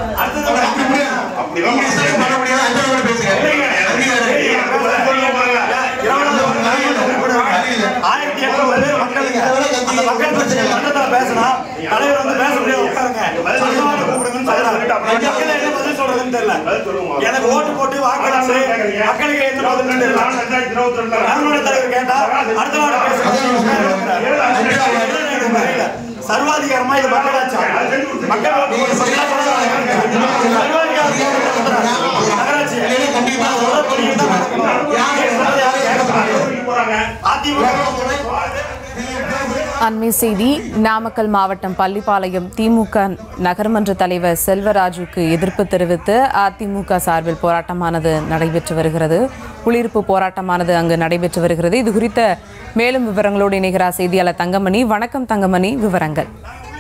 அப்படி முடியாது. அப்படி discussion பண்ண முடியாது. எந்த அளவுல பேசுங்க. ஆயிரத்தி எட்நூறு பேர் மக்களுக்கு அந்த மக்கள் பிரச்சனை மன்றத்துல பேசினா தலைவர் வந்து பேச முடியாது உட்காருங்க சட்டமன்ற கூப்பிடுங்கன்னு சொல்றாங்க மக்கள் என்ன பதில் சொல்றதுன்னு தெரியல எனக்கு ஓட்டு போட்டு வாக்களிச்சு மக்களுக்கு என்ன பதில் தெரியல நகர்மன்ற தலைவர் கேட்டா அடுத்த வாரம் பேசுறாங்க சர்வாதிகாரமா இது மக்களாச்சா மக்கள் ஓட்டு போட்டு மக்களா சொல்றாங்க. சர்வாதிகாரம் நகராட்சி கண்டிப்பா அண்மை செய்தி நாமக்கல் மாவட்டம் பள்ளிப்பாளையம் திமுக நகர்மன்ற தலைவர் செல்வராஜுக்கு எதிர்ப்பு தெரிவித்து அதிமுக சார்பில் போராட்டமானது நடைபெற்று வருகிறது குளிர்ப்பு போராட்டமானது அங்கு நடைபெற்று வருகிறது இது குறித்த மேலும் விவரங்களோடு இணைகிறார் செய்தியாளர் தங்கமணி வணக்கம் தங்கமணி விவரங்கள்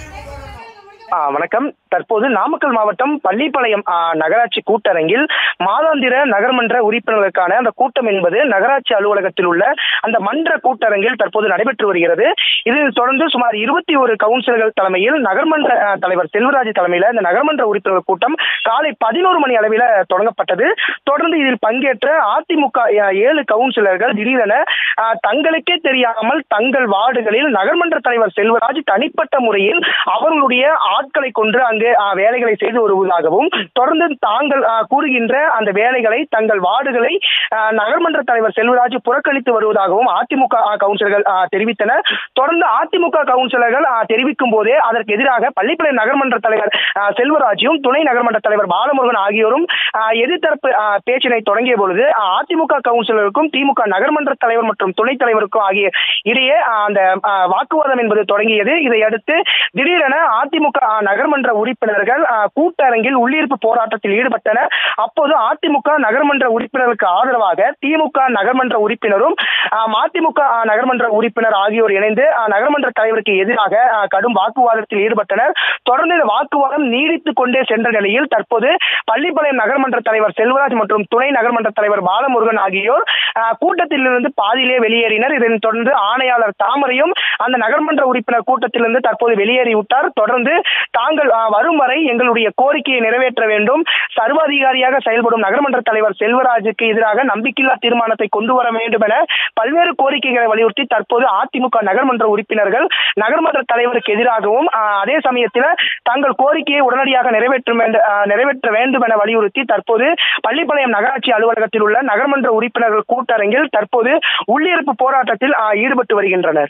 ஆ, வணக்கம் தற்போது நாமக்கல் மாவட்டம் பள்ளிப்பாளையம் ஆ, நகராட்சி கூட்டரங்கில் மாதாந்திர நகர்மன்ற உறுப்பினர்களுக்கான அந்த கூட்டம் என்பது நகராட்சி அலுவலகத்தில் உள்ள அந்த மன்ற கூட்டரங்கில் தற்போது நடைபெற்று வருகிறது இதில் தொடர்ந்து சுமார் இருபத்தி ஒரு கவுன்சிலர்கள் தலைமையில் நகர்மன்ற ஆ, தலைவர் செல்வராஜ் தலைமையில் இந்த நகர்மன்ற உறுப்பினர்கள் கூட்டம் காலை பதினோரு மணி அளவில் தொடங்கப்பட்டது தொடர்ந்து இதில் பங்கேற்ற அதிமுக ஆ, ஏழு கவுன்சிலர்கள் திடீரென ஆ, தங்களுக்கே தெரியாமல் தங்கள் வார்டுகளில் நகர்மன்ற தலைவர் செல்வராஜ் தனிப்பட்ட முறையில் அவர்களுடைய ஆட்களை கொண்டு அங்கு ஆ, வேலைகளை செய்து வருவதாகவும் தொடர்ந்து தாங்கள் ஆ, கூறுகின்ற அந்த வேலைகளை தங்கள் வார்டுகளை ஆ, நகர்மன்ற தலைவர் செல்வராஜ் புறக்கணித்து வருவதாகவும் அதிமுக ஆ, கவுன்சிலர்கள் ஆ, தெரிவித்தனர் தொடர்ந்து அதிமுக கவுன்சிலர்கள் ஆ, தெரிவிக்கும் போதே அதற்கு எதிராக பள்ளிப்பாளையம் நகர்மன்ற தலைவர் ஆ, செல்வராஜும் துணை நகர்மன்ற தலைவர் பாலமுருகன் ஆகியோரும் ஆ, எதிர்த்தரப்பு ஆ, பேச்சினை தொடங்கிய பொழுது ஆ, அதிமுக கவுன்சிலருக்கும் திமுக நகர்மன்ற தலைவர் மற்றும் துணைத் தலைவருக்கும் ஆகிய இடையே ஆ, அந்த ஆ, வாக்குவாதம் என்பது தொடங்கியது இதையடுத்து திடீரென அதிமுக ஆ, நகர்மன்ற உறுப்பினர்கள் ஆ, கூட்டரங்கில் உள்ளிருப்பு போராட்டத்தில் ஈடுபட்டனர் அப்போது அதிமுக நகர்மன்ற உறுப்பினருக்கு ஆதரவாக திமுக நகர்மன்ற உறுப்பினரும் ஆ, மதிமுக ஆ, நகர்மன்ற உறுப்பினர் ஆகியோர் இணைந்து ஆ, நகர்மன்ற தலைவருக்கு எதிராக ஆ, கடும் வாக்குவாதத்தில் ஈடுபட்டனர் தொடர்ந்து இந்த வாக்குவாதம் நீடித்துக் கொண்டே சென்ற நிலையில் தற்போது பள்ளிப்பாளையம் நகர்மன்ற தலைவர் செல்வராஜ் மற்றும் துணை நகர்மன்ற தலைவர் பாலமுருகன் ஆகியோர் ஆ, கூட்டத்திலிருந்து பாதியிலே வெளியேறினர் இதனைத் தொடர்ந்து ஆணையாளர் தாமரையும் அந்த நகர்மன்ற உறுப்பினர் கூட்டத்திலிருந்து தற்போது வெளியேறிவிட்டார் தொடர்ந்து தாங்கள் ஆ, வரும் வரை எங்களுடைய கோரிக்கையை நிறைவேற்ற வேண்டும் சர்வாதிகாரியாக செயல்படும் நகர்மன்ற தலைவர் செல்வராஜுக்கு எதிராக நம்பிக்கையில்லா தீர்மானத்தை கொண்டு வர வேண்டும் என பல்வேறு கோரிக்கைகளை வலியுறுத்தி தற்போது அதிமுக நகர்மன்ற உறுப்பினர்கள் நகர்மன்ற தலைவருக்கு எதிராகவும் ஆ, அதே சமயத்தில் தங்கள் கோரிக்கையை உடனடியாக நிறைவேற்ற வேண்டும் ஆ, நிறைவேற்ற வேண்டும் என வலியுறுத்தி தற்போது பள்ளிப்பாளையம் நகராட்சி அலுவலகத்தில் உள்ள நகர்மன்ற உறுப்பினர்கள் கூட்டரங்கில் தற்போது உள்ளிருப்பு போராட்டத்தில் ஆ, ஈடுபட்டு வருகின்றனர்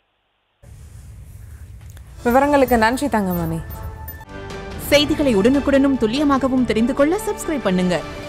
விவரங்களுக்கு நன்றி தங்கமணி செய்திகளை உடனுக்குடனும் துல்லியமாகவும் தெரிந்து கொள்ள சப்ஸ்கிரைப் பண்ணுங்க